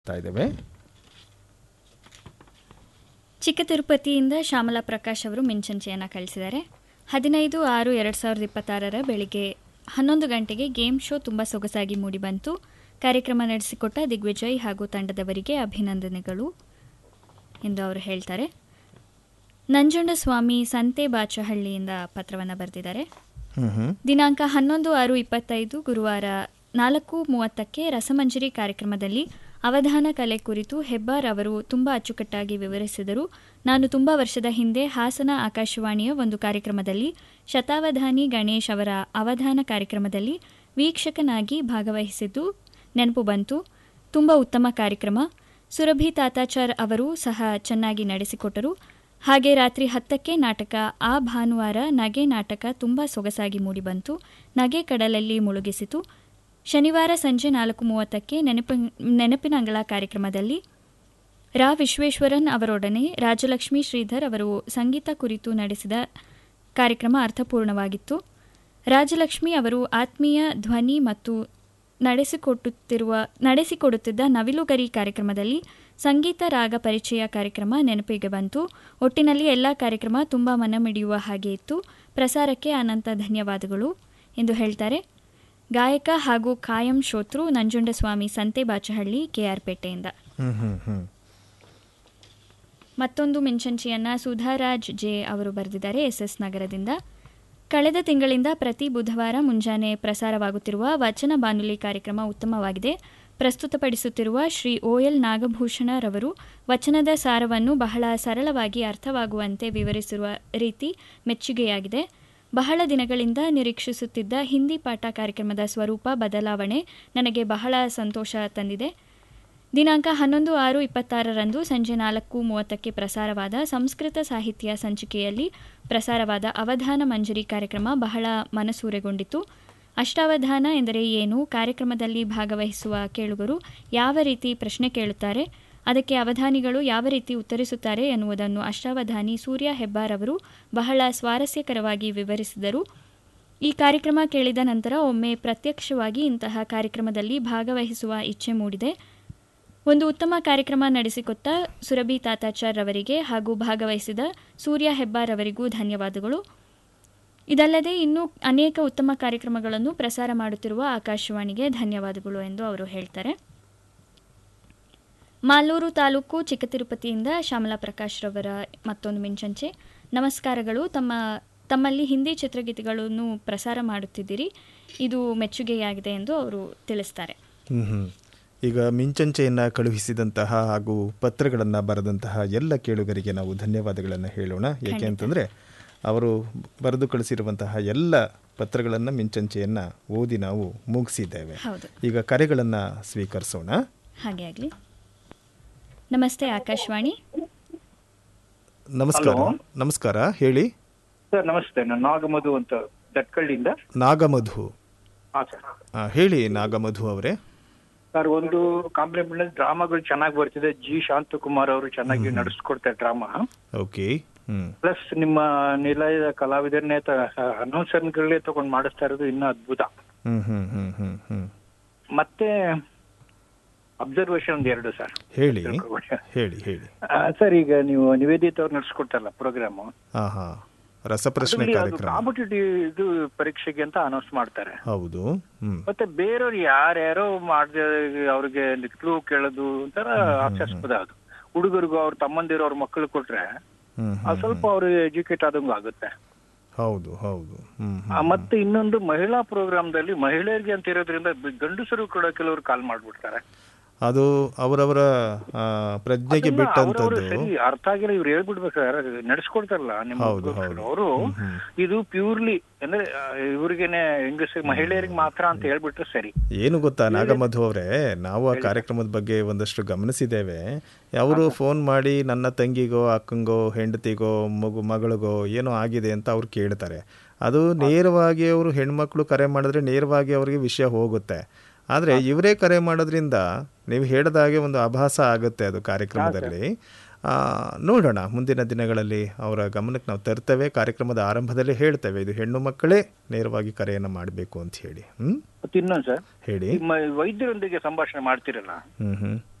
ತಾ ಇದ್ದೇವೆ ಚಿಕ್ಕ ತಿರುಪತಿಯಿಂದ ಶ್ಯಾಮಲಾ ಪ್ರಕಾಶ್ ಅವರು ಮಿಂಚಂಚೆಯನ್ನು ಕಳಿಸಿದ್ದಾರೆ ಹದಿನೈದು ಆರು ಎರಡು ಸಾವಿರದ ಇಪ್ಪತ್ತಾರರ ಬೆಳಿಗ್ಗೆ ಹನ್ನೊಂದು ಗಂಟೆಗೆ ಗೇಮ್ ಶೋ ತುಂಬ ಸೊಗಸಾಗಿ ಮೂಡಿಬಂತು ಕಾರ್ಯಕ್ರಮ ನಡೆಸಿಕೊಟ್ಟ ದಿಗ್ವಿಜಯ್ ಹಾಗೂ ತಂಡದವರಿಗೆ ಅಭಿನಂದನೆಗಳು ಎಂದು ಅವರು ಹೇಳ್ತಾರೆ ನಂಜುಂಡಸ್ವಾಮಿ ಸಂತೆ ಬಾಚಹಳ್ಳಿಯಿಂದ ಪತ್ರವನ್ನು ಬರೆದಿದ್ದಾರೆ ಹ್ಮ್ ಹ್ಮ್ ದಿನಾಂಕ ಹನ್ನೊಂದು ಆರು ಇಪ್ಪತ್ತೈದು ಗುರುವಾರ ನಾಲ್ಕು ಮೂವತ್ತಕ್ಕೆ ರಸಮಂಜರಿ ಕಾರ್ಯಕ್ರಮದಲ್ಲಿ ಅವಧಾನ ಕಲೆ ಕುರಿತು ಹೆಬ್ಬಾರ್ ಅವರು ತುಂಬ ಅಚ್ಚುಕಟ್ಟಾಗಿ ವಿವರಿಸಿದರು ನಾನು ತುಂಬ ವರ್ಷದ ಹಿಂದೆ ಹಾಸನ ಆಕಾಶವಾಣಿಯ ಒಂದು ಕಾರ್ಯಕ್ರಮದಲ್ಲಿ ಶತಾವಧಾನಿ ಗಣೇಶ್ ಅವರ ಅವಧಾನ ಕಾರ್ಯಕ್ರಮದಲ್ಲಿ ವೀಕ್ಷಕನಾಗಿ ಭಾಗವಹಿಸಿದ್ದು ನೆನಪು ಬಂತು ತುಂಬ ಉತ್ತಮ ಕಾರ್ಯಕ್ರಮ ಸುರಭಿ ತಾತಾಚಾರ್ ಅವರು ಸಹ ಚೆನ್ನಾಗಿ ನಡೆಸಿಕೊಟ್ಟರು ಹಾಗೆ ರಾತ್ರಿ ಹತ್ತಕ್ಕೆ ನಾಟಕ ಆ ಭಾನುವಾರ ನಗೆ ನಾಟಕ ತುಂಬ ಸೊಗಸಾಗಿ ಮೂಡಿಬಂತು ನಗೆ ಕಡಲಲ್ಲಿ ಮುಳುಗಿಸಿತು ಶನಿವಾರ ಸಂಜೆ ನಾಲ್ಕು ಮೂವತ್ತಕ್ಕೆ ನೆನಪು ನೆನಪಿನಂಗಳ ಕಾರ್ಯಕ್ರಮದಲ್ಲಿ ರಾ ವಿಶ್ವೇಶ್ವರನ್ ಅವರೊಡನೆ ರಾಜಲಕ್ಷ್ಮಿ ಶ್ರೀಧರ್ ಅವರು ಸಂಗೀತ ಕುರಿತು ನಡೆಸಿದ ಕಾರ್ಯಕ್ರಮ ಅರ್ಥಪೂರ್ಣವಾಗಿತ್ತು ರಾಜಲಕ್ಷ್ಮಿ ಅವರು ಆತ್ಮೀಯ ಧ್ವನಿ ಮತ್ತು ನಡೆಸಿಕೊಟ್ಟುತ್ತಿರುವ ನಡೆಸಿಕೊಡುತ್ತಿದ್ದ ನವಿಲುಗರಿ ಕಾರ್ಯಕ್ರಮದಲ್ಲಿ ಸಂಗೀತ ರಾಗ ಪರಿಚಯ ಕಾರ್ಯಕ್ರಮ ನೆನಪಿಗೆ ಬಂತು ಒಟ್ಟಿನಲ್ಲಿ ಎಲ್ಲ ಕಾರ್ಯಕ್ರಮ ತುಂಬ ಮನಮಿಡಿಯುವ ಹಾಗೆ ಇತ್ತು ಪ್ರಸಾರಕ್ಕೆ ಅನಂತ ಧನ್ಯವಾದಗಳು ಎಂದು ಹೇಳ್ತಾರೆ ಗಾಯಕ ಹಾಗೂ ಕಾಯಂ ಶ್ರೋತೃ ನಂಜುಂಡಸ್ವಾಮಿ ಸಂತೆ ಬಾಚಹಳ್ಳಿ ಕೆಆರ್ಪೇಟೆಯಿಂದ ಹ್ಮ್ ಹ್ಮ್ ಹ್ಮ್ ಮತ್ತೊಂದು ಮಿಂಚಂಚಿಯನ್ನ ಸುಧಾರಾಜ್ ಜೆ ಅವರು ಬರೆದಿದ್ದಾರೆ ಎಸ್ ಎಸ್ ನಗರದಿಂದ ಕಳೆದ ತಿಂಗಳಿಂದ ಪ್ರತಿ ಬುಧವಾರ ಮುಂಜಾನೆ ಪ್ರಸಾರವಾಗುತ್ತಿರುವ ವಚನ ಬಾನುಲಿ ಕಾರ್ಯಕ್ರಮ ಉತ್ತಮವಾಗಿದೆ ಪ್ರಸ್ತುತಪಡಿಸುತ್ತಿರುವ ಶ್ರೀ ಓ ಎಲ್ ನಾಗಭೂಷಣರವರು ವಚನದ ಸಾರವನ್ನು ಬಹಳ ಸರಳವಾಗಿ ಅರ್ಥವಾಗುವಂತೆ ವಿವರಿಸಿರುವ ರೀತಿ ಮೆಚ್ಚುಗೆಯಾಗಿದೆ ಬಹಳ ದಿನಗಳಿಂದ ನಿರೀಕ್ಷಿಸುತ್ತಿದ್ದ ಹಿಂದಿ ಪಾಠ ಕಾರ್ಯಕ್ರಮದ ಸ್ವರೂಪ ಬದಲಾವಣೆ ನನಗೆ ಬಹಳ ಸಂತೋಷ ತಂದಿದೆ ದಿನಾಂಕ ಹನ್ನೊಂದು ಆರು ಇಪ್ಪತ್ತಾರರಂದು ಸಂಜೆ ನಾಲ್ಕು ಮೂವತ್ತಕ್ಕೆ ಪ್ರಸಾರವಾದ ಸಂಸ್ಕೃತ ಸಾಹಿತ್ಯ ಸಂಚಿಕೆಯಲ್ಲಿ ಪ್ರಸಾರವಾದ ಅವಧಾನ ಮಂಜರಿ ಕಾರ್ಯಕ್ರಮ ಬಹಳ ಮನಸೂರೆಗೊಂಡಿತು ಅಷ್ಟಾವಧಾನ ಎಂದರೆ ಏನು ಕಾರ್ಯಕ್ರಮದಲ್ಲಿ ಭಾಗವಹಿಸುವ ಕೇಳುಗರು ಯಾವ ರೀತಿ ಪ್ರಶ್ನೆ ಕೇಳುತ್ತಾರೆ ಅದಕ್ಕೆ ಅವಧಾನಿಗಳು ಯಾವ ರೀತಿ ಉತ್ತರಿಸುತ್ತಾರೆ ಎನ್ನುವುದನ್ನು ಅಷ್ಟಾವಧಾನಿ ಸೂರ್ಯ ಹೆಬ್ಬಾರ್ ಅವರು ಬಹಳ ಸ್ವಾರಸ್ಯಕರವಾಗಿ ವಿವರಿಸಿದರು ಈ ಕಾರ್ಯಕ್ರಮ ಕೇಳಿದ ನಂತರ ಒಮ್ಮೆ ಪ್ರತ್ಯಕ್ಷವಾಗಿ ಇಂತಹ ಕಾರ್ಯಕ್ರಮದಲ್ಲಿ ಭಾಗವಹಿಸುವ ಇಚ್ಛೆ ಮೂಡಿದೆ ಒಂದು ಉತ್ತಮ ಕಾರ್ಯಕ್ರಮ ನಡೆಸಿಕೊಟ್ಟ ಸುರಭಿ ತಾತಾಚಾರ್ ಅವರಿಗೆ ಹಾಗೂ ಭಾಗವಹಿಸಿದ ಸೂರ್ಯ ಹೆಬ್ಬಾರ್ ಅವರಿಗೂ ಧನ್ಯವಾದಗಳು ಇದಲ್ಲದೆ ಇನ್ನೂ ಅನೇಕ ಉತ್ತಮ ಕಾರ್ಯಕ್ರಮಗಳನ್ನು ಪ್ರಸಾರ ಮಾಡುತ್ತಿರುವ ಆಕಾಶವಾಣಿಗೆ ಧನ್ಯವಾದಗಳು ಎಂದು ಅವರು ಹೇಳ್ತಾರೆ ಮಾಲೂರು ತಾಲೂಕು ಚಿಕ್ಕತಿರುಪತಿಯಿಂದ ಶ್ಯಾಮಲಾ ಪ್ರಕಾಶ್ ರವರ ಮತ್ತೊಂದು ಮಿಂಚಂಚೆ ನಮಸ್ಕಾರಗಳು ತಮ್ಮ ತಮ್ಮಲ್ಲಿ ಹಿಂದಿ ಚಿತ್ರಗೀತೆಗಳನ್ನು ಪ್ರಸಾರ ಮಾಡುತ್ತಿದ್ದೀರಿ ಇದು ಮೆಚ್ಚುಗೆಯಾಗಿದೆ ಎಂದು ಅವರು ತಿಳಿಸ್ತಾರೆ ಹ್ಮ್ ಹ್ಮ್ ಈಗ ಮಿಂಚಂಚೆಯನ್ನು ಕಳುಹಿಸಿದಂತಹ ಹಾಗೂ ಪತ್ರಗಳನ್ನು ಬರೆದಂತಹ ಎಲ್ಲ ಕೇಳುಗರಿಗೆ ನಾವು ಧನ್ಯವಾದಗಳನ್ನು ಹೇಳೋಣ ಏಕೆ ಅಂತಂದರೆ ಅವರು ಬರೆದು ಕಳಿಸಿರುವಂತಹ ಎಲ್ಲ ಪತ್ರಗಳನ್ನು ಮಿಂಚಂಚೆಯನ್ನು ಓದಿ ನಾವು ಮುಗಿಸಿದ್ದೇವೆ ಹೌದು ಈಗ ಕರೆಗಳನ್ನು ಸ್ವೀಕರಿಸೋಣ ಹಾಗೆ ಆಗಲಿ ನಮಸ್ತೆ ಆಕಾಶವಾಣಿ ನಮಸ್ಕಾರ Hello. ನಮಸ್ಕಾರ ಹೇಳಿ ಸರ್ ನಮಸ್ತೆ ನಾನು ನಾಗಮಧು ಅಂತ ದಟ್ಕಳ್ಳಿಯಿಂದ ನಾಗಮಧು ಹಾ ಸರ್ ಆ, ಹೇಳಿ ನಾಗಮಧು ಅವರೇ ಸರ್ ಒಂದು ಕಾಂಪ್ಲಿಮೆಂಟ್ ಡ್ರಾಮಾಗಳು ಚೆನ್ನಾಗಿ ಬರ್ತಿದೆ ಜಿ ಶಾಂತಕುಮಾರ್ ಅವರು ಚೆನ್ನಾಗಿ ನಡೆಸ್ಕೊಡ್ತಾರೆ ಡ್ರಾಮಾ ಓಕೆ ಹ್ಮ್ ಪ್ಲಸ್ ನಿಮ್ಮ ನಿಲಯದ ಕಲಾವಿದರನ್ನೇ ಅನೌನ್ಸರ್ಗಳೇ ತಗೊಂಡು ಮಾಡಿಸ್ತಾ ಇರೋದು ಇನ್ನೂ ಅದ್ಭುತ ಹ್ಮ್ ಹ್ಮ್ ಹ್ಮ್ ಹ್ಮ್ ಹ್ಮ್ ಮತ್ತೆ ಅಬ್ಸರ್ವೇಷನ್ ಒಂದು ಎರಡು ಸರ್ ಹೇಳಿ ಹೇಳಿ ಹೇಳಿ ಸರ್ ಈಗ ನೀವು ನಿವೇದಿತ ಅವ್ರು ನಡೆಸ್ಕೊಡ್ತಾರಲ್ಲ ಪ್ರೋಗ್ರಾಮು ಹಾ ಹಾ ರಸಪ್ರಶ್ನೆ ಕಾರ್ಯಕ್ರಮ ಕಾಂಪಿಟೇಟಿವ್ ಇದು ಪರೀಕ್ಷೆಗೆ ಅಂತ ಅನೌನ್ಸ್ ಮಾಡ್ತಾರೆ ಹೌದು ಹ್ಮ್ ಮತ್ತೆ ಬೇರೆಯವ್ರು ಯಾರ್ಯಾರೋ ಮಾಡದೆ ಅವ್ರಿಗೆ ಕ್ಲೂ ಕೇಳೋದು ಒಂಥರ ಹಾಸ್ಯಾಸ್ಪದ ಅದು ಹುಡುಗರಿಗೂ ಅವ್ರ ತಮ್ಮಂದಿರು ಅವ್ರ ಮಕ್ಕಳು ಕೊಟ್ರೆ ಹ್ಮ್ ಅದು ಸ್ವಲ್ಪ ಅವ್ರು ಎಜುಕೇಟ್ ಆದಂಗೂ ಆಗುತ್ತೆ ಹೌದು ಹೌದು ಹ್ಮ್ ಆ, ಮತ್ತೆ ಇನ್ನೊಂದು ಮಹಿಳಾ ಪ್ರೋಗ್ರಾಮ್ದಲ್ಲಿ ಮಹಿಳೆಯರಿಗೆ ಅಂತ ಇರೋದ್ರಿಂದ ಬ- ಗಂಡಸರು ಕೂಡ ಕೆಲವರು ಕಾಲ್ ಮಾಡ್ಬಿಡ್ತಾರೆ ಅದು ಅವರವರ ಆ, ಪ್ರಜ್ಞೆಗೆ ಅದನ್ನ ಅವ್ರವ್ರು ಬಿಟ್ಟಂತದ್ದು ಸರಿ ಅರ್ಥ ಆಗಿಲ್ಲ ಇವ್ರು ಹೇಳ್ಬಿಡ್ಬೇಕು ನಡೆಸ್ಕೊಡ್ತಾರಲ್ಲ ನಿಮ್ಮ ಹೌದು, ಹೌದು. ಅವರು ಹ್ಮ್, ಹ್ಮ್. ಇದು ಪ್ಯೂರ್ಲಿ ಅಂದ್ರೆ ಆ, ಇವ್ರಿಗೇನೆ ಹೆಂಗಸ ಮಹಿಳೆಯರಿಗೆ ಮಾತ್ರ ಅಂತ ಹೇಳ್ಬಿಟ್ರೆ ಸರಿ ಏನು ಗೊತ್ತಾ ನಾಗಮಧು ಅವರೇ ನಾವು ಆ ಕಾರ್ಯಕ್ರಮದ ಬಗ್ಗೆ ಒಂದಷ್ಟು ಗಮನಿಸಿದ್ದೇವೆ ಅವರು ಫೋನ್ ಮಾಡಿ ನನ್ನ ತಂಗಿಗೋ ಅಕ್ಕಂಗೋ ಹೆಂಡತಿಗೋ ಮಗು ಮಗಳಿಗೋ ಏನೋ ಆಗಿದೆ ಅಂತ ಅವ್ರು ಕೇಳ್ತಾರೆ ಅದು ನೇರವಾಗಿ ಅವರು ಹೆಣ್ಮಕ್ಳು ಕರೆ ಮಾಡಿದ್ರೆ ನೇರವಾಗಿ ಅವರಿಗೆ ವಿಷಯ ಹೋಗುತ್ತೆ ಆದರೆ ಇವರೇ ಕರೆ ಮಾಡೋದ್ರಿಂದ ನೀವು ಹೇಳಿದ ಹಾಗೆ ಒಂದು ಆಭಾಸ ಆಗುತ್ತೆ ಅದು ಕಾರ್ಯಕ್ರಮದಲ್ಲಿ ಆ, ನೋಡೋಣ ಮುಂದಿನ ದಿನಗಳಲ್ಲಿ ಅವರ ಗಮನಕ್ಕೆ ನಾವು ತರ್ತೇವೆ ಕಾರ್ಯಕ್ರಮದ ಆರಂಭದಲ್ಲೇ ಹೇಳ್ತೇವೆ ಇದು ಹೆಣ್ಣು ಮಕ್ಕಳೇ ನೇರವಾಗಿ ಕರೆಯನ್ನು ಮಾಡಬೇಕು ಅಂತ ಹೇಳಿ ಹ್ಮ್ ಮತ್ತೆ ಇನ್ನೊಂದು ಸರ್ ಹೇಳಿ ನಿಮ್ಮ ವೈದ್ಯರೊಂದಿಗೆ ಸಂಭಾಷಣೆ ಮಾಡ್ತಿರಲ್ಲ ಹ್ಮ್ ಹ್ಮ್